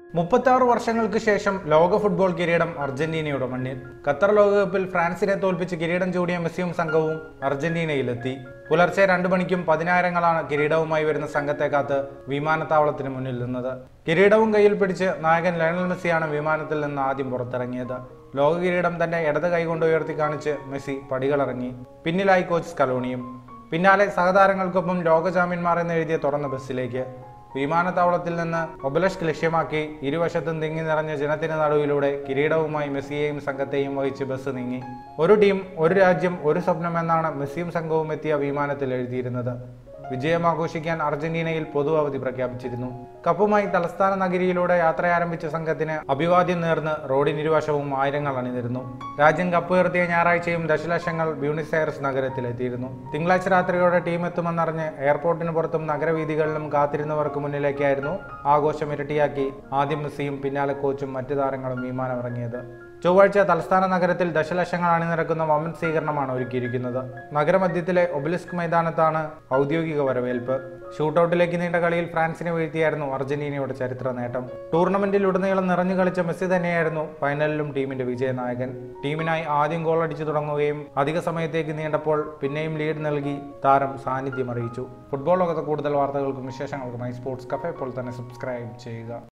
മുപ്പത്താറ് വർഷങ്ങൾക്ക് ശേഷം ലോക ഫുട്ബോൾ കിരീടം അർജന്റീനയുടെ മണ്ണിൽ ഖത്തർ ലോകകപ്പിൽ ഫ്രാൻസിനെ തോൽപ്പിച്ച് കിരീടം ചൂടിയ മെസ്സിയും സംഘവും അർജന്റീനയിലെത്തി പുലർച്ചെ രണ്ടു മണിക്കും പതിനായിരങ്ങളാണ് കിരീടവുമായി വരുന്ന സംഘത്തെ കാത്ത് വിമാനത്താവളത്തിന് മുന്നിൽ നിന്നത് കിരീടവും കയ്യിൽ പിടിച്ച് നായകൻ ലയണൽ മെസ്സിയാണ് വിമാനത്തിൽ നിന്ന് ആദ്യം പുറത്തിറങ്ങിയത് ലോക കിരീടം തന്റെ ഇടത് കൈകൊണ്ട് ഉയർത്തി കാണിച്ച് മെസ്സി പടികളിറങ്ങി പിന്നിലായി കോച്ച് സ്കലോണിയും പിന്നാലെ സഹതാരങ്ങൾക്കൊപ്പം ലോക ചാമ്പ്യന്മാർ എന്ന് എഴുതിയ തുറന്ന ബസ്സിലേക്ക് വിമാനത്താവളത്തിൽ നിന്ന് ഒബലഷ്ക് ലക്ഷ്യമാക്കി ഇരുവശത്തും തിങ്ങി നിറഞ്ഞ ജനത്തിന് നടുവിലൂടെ കിരീടവുമായി മെസ്സിയെയും സംഘത്തെയും വഹിച്ച് ബസ് നീങ്ങി ഒരു ടീം ഒരു രാജ്യം ഒരു സ്വപ്നം എന്നാണ് മെസ്സിയും സംഘവും എത്തിയ വിമാനത്തിൽ എഴുതിയിരുന്നത് വിജയം ആഘോഷിക്കാൻ അർജന്റീനയിൽ പൊതു അവധി പ്രഖ്യാപിച്ചിരുന്നു കപ്പുമായി തലസ്ഥാന നഗരിയിലൂടെ യാത്ര ആരംഭിച്ച സംഘത്തിന് അഭിവാദ്യം നേർന്ന് റോഡിനിരുവശവും ആയിരങ്ങൾ അണിനിരുന്നു രാജ്യം കപ്പ് ഉയർത്തിയ ഞായറാഴ്ചയും ദശലക്ഷങ്ങൾ ബ്യൂണിസ് എയർസ് നഗരത്തിലെത്തിയിരുന്നു തിങ്കളാഴ്ച രാത്രിയോടെ ടീം എത്തുമെന്നറിഞ്ഞ് എയർപോർട്ടിന് പുറത്തും നഗരവീഥികളിലും കാത്തിരുന്നവർക്ക് മുന്നിലേക്കായിരുന്നു ആഘോഷം ഇരട്ടിയാക്കി ആദ്യം മെസ്സിയും പിന്നാലെ കോച്ചും മറ്റു താരങ്ങളും വിമാനമിറങ്ങിയത് ചൊവ്വാഴ്ച തലസ്ഥാന നഗരത്തിൽ ദശലക്ഷങ്ങൾ അണിനിരക്കുന്ന വമ്പൻ സ്വീകരണമാണ് ഒരുക്കിയിരിക്കുന്നത് നഗരമധ്യത്തിലെ ഒബലിസ്ക് മൈതാനത്താണ് ഔദ്യോഗിക വരവേൽപ്പ് ഷൂട്ടൌട്ടിലേക്ക് നീണ്ട കളിയിൽ ഫ്രാൻസിനെ വീഴ്ത്തിയായിരുന്നു അർജന്റീനയുടെ ചരിത്ര നേട്ടം ടൂർണമെന്റിൽ ഉടനീളം നിറഞ്ഞു കളിച്ച മെസ്സി തന്നെയായിരുന്നു ഫൈനലിലും ടീമിന്റെ വിജയനായകൻ ടീമിനായി ആദ്യം ഗോൾ അടിച്ചു തുടങ്ങുകയും അധിക സമയത്തേക്ക് നീണ്ടപ്പോൾ പിന്നെയും ലീഡ് നൽകി താരം സാന്നിധ്യം അറിയിച്ചു ഫുട്ബോൾ ലോകത്തെ കൂടുതൽ വാർത്തകൾക്കും വിശേഷങ്ങൾക്കുമായി സ്പോർട്സ് കഫേ ഇപ്പോൾ തന്നെ സബ്സ്ക്രൈബ് ചെയ്യുക